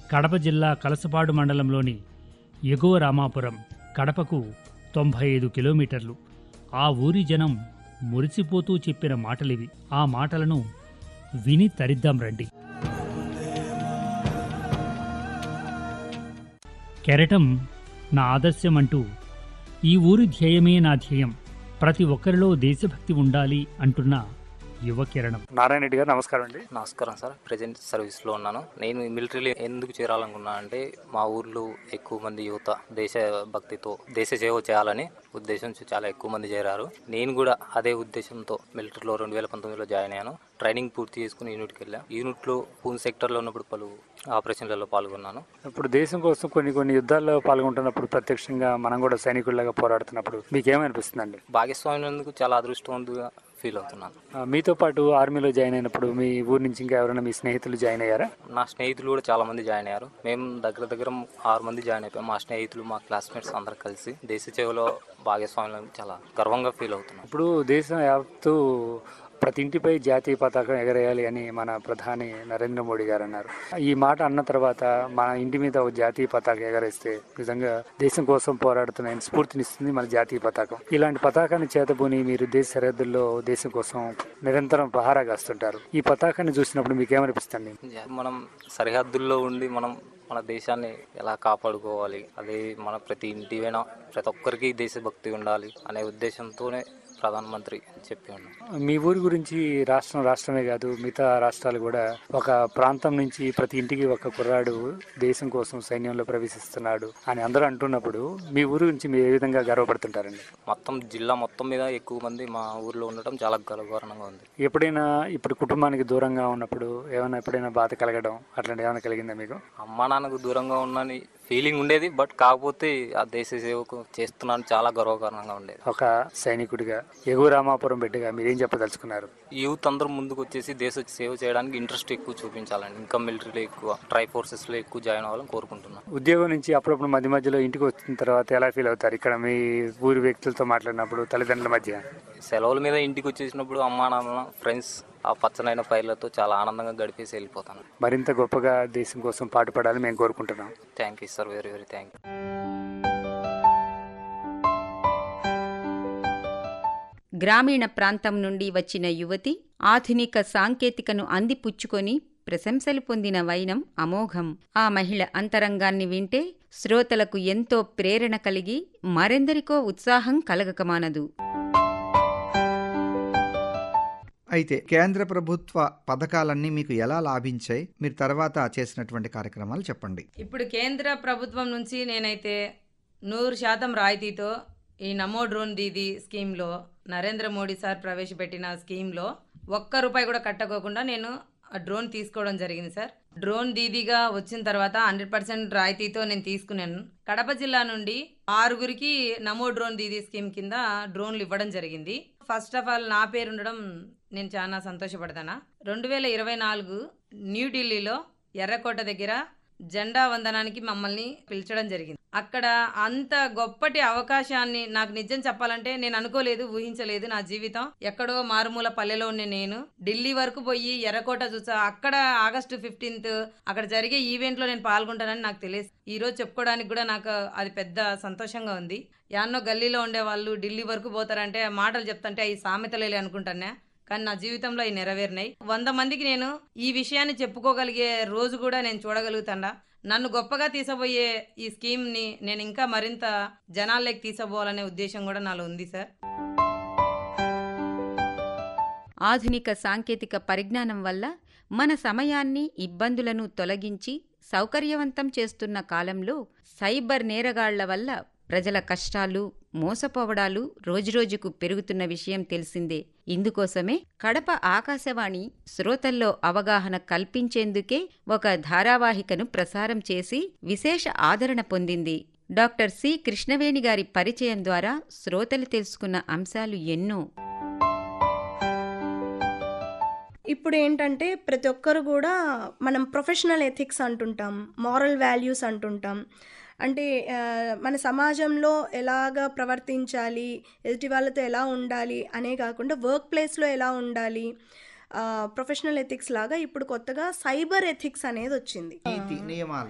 కడప జిల్లా కలసపాడు మండలంలోని ఎగువ రామాపురం కడపకు తొంభై ఐదు కిలోమీటర్లు ఆ ఊరి జనం మురిసిపోతూ చెప్పిన మాటలివి ఆ మాటలను విని తరిద్దాం రండి కెరటం నా ఆదర్శం అంటూ ఈ ఊరి ధ్యేయమే నా ధ్యేయం ప్రతి ఒక్కరిలో దేశభక్తి ఉండాలి అంటున్న యువ కిరణం నారాయణ రెడ్డి గారు నమస్కారం అండి నమస్కారం సార్ ప్రజెంట్ సర్వీస్లో ఉన్నాను నేను మిలిటరీలో ఎందుకు చేరాలనుకున్నా అంటే మా ఊర్లో ఎక్కువ మంది యువత దేశ భక్తితో దేశ సేవ చేయాలని ఉద్దేశంతో చాలా ఎక్కువ మంది చేరారు నేను కూడా అదే ఉద్దేశంతో మిలిటరీలో రెండు వేల పంతొమ్మిదిలో జాయిన్ అయ్యాను ట్రైనింగ్ పూర్తి చేసుకుని యూనిట్కి వెళ్ళాను యూనిట్లో పూన్ సెక్టర్లో ఉన్నప్పుడు పలు ఆపరేషన్లలో పాల్గొన్నాను ఇప్పుడు దేశం కోసం కొన్ని కొన్ని యుద్ధాల్లో పాల్గొంటున్నప్పుడు ప్రత్యక్షంగా మనం కూడా సైనికుల్లాగా పోరాడుతున్నప్పుడు మీకేమనిపిస్తుందండి భాగస్వామ్యందుకు చాలా అదృష్టవంతుగా ఫీల్ అవుతున్నాను ఆ, మీతో పాటు ఆర్మీలో జాయిన్ అయినప్పుడు మీ ఊరి నుంచి ఇంకా ఎవరైనా మీ స్నేహితులు జాయిన్ అయ్యారా నా స్నేహితులు కూడా చాలా మంది జాయిన్ అయ్యారు మేము దగ్గర దగ్గర ఆరు మంది జాయిన్ అయిపోయాం మా స్నేహితులు మా క్లాస్మేట్స్ అందరు కలిసి దేశ సేవలో భాగస్వామ్యం చాలా గర్వంగా ఫీల్ అవుతున్నాం ఇప్పుడు దేశం యావత్తు ప్రతి ఇంటిపై జాతీయ పతాకం ఎగరేయాలి అని మన ప్రధాని నరేంద్ర మోడీ గారు అన్నారు ఈ మాట అన్న తర్వాత మన ఇంటి మీద ఒక జాతీయ పతాకం ఎగరేస్తే నిజంగా దేశం కోసం పోరాడుతున్న స్ఫూర్తినిస్తుంది మన జాతీయ పతాకం ఇలాంటి పతాకాన్ని చేతబూని మీరు దేశ సరిహద్దుల్లో దేశం కోసం నిరంతరం పహారా కాస్తుంటారు ఈ పతాకాన్ని చూసినప్పుడు మీకు ఏమనిపిస్తుంది మనం సరిహద్దుల్లో ఉండి మనం మన దేశాన్ని ఎలా కాపాడుకోవాలి అదే మన ప్రతి ఇంటివైనా ప్రతి ఒక్కరికి దేశభక్తి ఉండాలి అనే ఉద్దేశంతోనే ప్రధానమంత్రి చెప్పి ఉన్నాం మీ ఊరి గురించి రాష్ట్రం రాష్ట్రమే కాదు మిగతా రాష్ట్రాలు కూడా ఒక ప్రాంతం నుంచి ప్రతి ఇంటికి ఒక కుర్రాడు దేశం కోసం సైన్యంలో ప్రవేశిస్తున్నాడు అని అందరూ అంటున్నప్పుడు మీ ఊరి గురించి మీరు ఏ విధంగా గర్వపడుతుంటారండి మొత్తం జిల్లా మొత్తం మీద ఎక్కువ మంది మా ఊర్లో ఉండటం చాలా గర్వకారణంగా ఉంది ఎప్పుడైనా ఇప్పుడు కుటుంబానికి దూరంగా ఉన్నప్పుడు ఏమైనా ఎప్పుడైనా బాధ కలగడం అట్లాంటి ఏమైనా కలిగిందా మీకు అమ్మా నాన్నకు దూరంగా ఉన్నని ఫీలింగ్ ఉండేది బట్ కాకపోతే ఆ దేశ సేవకు చేస్తున్నాను చాలా గర్వకారణంగా ఉండేది ఒక సైనికుడిగా ఎగువ రామాపురం బిడ్డగా మీరేం చెప్పదలుచుకున్నారు యూత్ అందరూ ముందుకు వచ్చేసి దేశ సేవ చేయడానికి ఇంట్రెస్ట్ ఎక్కువ చూపించాలండి ఇంకా మిలిటరీలో ఎక్కువ ట్రై ఫోర్సెస్లో ఎక్కువ జాయిన్ అవ్వాలని కోరుకుంటున్నాను ఉద్యోగం నుంచి అప్పుడప్పుడు మధ్య మధ్యలో ఇంటికి వచ్చిన తర్వాత ఎలా ఫీల్ అవుతారు ఇక్కడ మీ ఊరి వ్యక్తులతో మాట్లాడినప్పుడు తల్లిదండ్రుల మధ్య సెలవుల మీద ఇంటికి వచ్చేసినప్పుడు అమ్మా నాన్న ఫ్రెండ్స్ ఆ పచ్చనైన పైర్లతో చాలా ఆనందంగా గడిపేసి వెళ్ళిపోతాను మరింత గొప్పగా దేశం కోసం పాటుపడాలని మేము కోరుకుంటున్నాం thank you sir very very thank you గ్రామీణ ప్రాంతం నుండి వచ్చిన యువతి ఆధునిక సాంకేతికను అందిపుచ్చుకొని ప్రశంసలు పొందిన వైనం అమోఘం ఆ మహిళ అంతరంగాన్ని వింటే శ్రోతలకు ఎంతో ప్రేరణ కలిగి మరెందరికో ఉత్సాహం కలగకమానదు అయితే కేంద్ర ప్రభుత్వ పథకాలన్నీ మీకు ఎలా లాభించాయి మీరు తర్వాత చేసినటువంటి కార్యక్రమాలు చెప్పండి ఇప్పుడు కేంద్ర ప్రభుత్వం నుంచి నేనైతే నూరు శాతం రాయితీతో ఈ నమో డ్రోన్ దీదీ స్కీమ్లో నరేంద్ర మోడీ సార్ ప్రవేశపెట్టిన స్కీమ్లో ఒక్క రూపాయి కూడా కట్టకోకుండా నేను ఆ డ్రోన్ తీసుకోవడం జరిగింది సార్ డ్రోన్ దీదీగా వచ్చిన తర్వాత హండ్రెడ్ పర్సెంట్ రాయితీతో నేను తీసుకున్నాను కడప జిల్లా నుండి ఆరుగురికి నమో డ్రోన్ దీదీ స్కీమ్ కింద డ్రోన్లు ఇవ్వడం జరిగింది ఫస్ట్ ఆఫ్ ఆల్ నా పేరు ఉండడం నేను చాలా సంతోషపడతానా రెండు వేల ఇరవై నాలుగు న్యూఢిల్లీలో ఎర్రకోట దగ్గర జెండా వందనానికి మమ్మల్ని పిలిచడం జరిగింది అక్కడ అంత గొప్పటి అవకాశాన్ని నాకు నిజం చెప్పాలంటే నేను అనుకోలేదు ఊహించలేదు నా జీవితం ఎక్కడో మారుమూల పల్లెలో ఉన్న నేను ఢిల్లీ వరకు పోయి ఎర్రకోట చూసా అక్కడ ఆగస్టు ఫిఫ్టీన్త్ అక్కడ జరిగే ఈవెంట్ లో నేను పాల్గొంటానని నాకు తెలియదు ఈ రోజు చెప్పుకోవడానికి కూడా నాకు అది పెద్ద సంతోషంగా ఉంది యాన్నో గల్లీలో ఉండే వాళ్ళు ఢిల్లీ వరకు పోతారంటే మాటలు చెప్తుంటే అవి సామెతలేలే అనుకుంటానే కానీ నా జీవితంలో అవి నెరవేరినాయి వంద మందికి నేను ఈ విషయాన్ని చెప్పుకోగలిగే రోజు కూడా నేను చూడగలుగుతాడా నన్ను గొప్పగా తీసబోయే ఈ స్కీమ్ ని నేను ఇంకా మరింత జనాల్లోకి తీసబోవాలనే ఉద్దేశం కూడా నాలో ఉంది సార్ ఆధునిక సాంకేతిక పరిజ్ఞానం వల్ల మన సమయాన్ని ఇబ్బందులను తొలగించి సౌకర్యవంతం చేస్తున్న కాలంలో సైబర్ నేరగాళ్ల వల్ల ప్రజల కష్టాలు మోసపోవడాలు రోజురోజుకు పెరుగుతున్న విషయం తెలిసిందే ఇందుకోసమే కడప ఆకాశవాణి శ్రోతల్లో అవగాహన కల్పించేందుకే ఒక ధారావాహికను ప్రసారం చేసి విశేష ఆదరణ పొందింది డాక్టర్ సి కృష్ణవేణి గారి పరిచయం ద్వారా శ్రోతలు తెలుసుకున్న అంశాలు ఎన్నో ఇప్పుడు ఏంటంటే ప్రతి ఒక్కరు కూడా మనం ప్రొఫెషనల్ ఎథిక్స్ అంటుంటాం మారల్ వాల్యూస్ అంటుంటాం అంటే ఆ, మన సమాజంలో ఎలాగ ప్రవర్తించాలి ఎదుటి వాళ్ళతో ఎలా ఉండాలి అనే కాకుండా వర్క్ ప్లేస్లో ఎలా ఉండాలి ప్రొఫెషనల్ ఎథిక్స్ లాగా ఇప్పుడు కొత్తగా సైబర్ ఎథిక్స్ అనేది వచ్చింది నీతి నియమాలు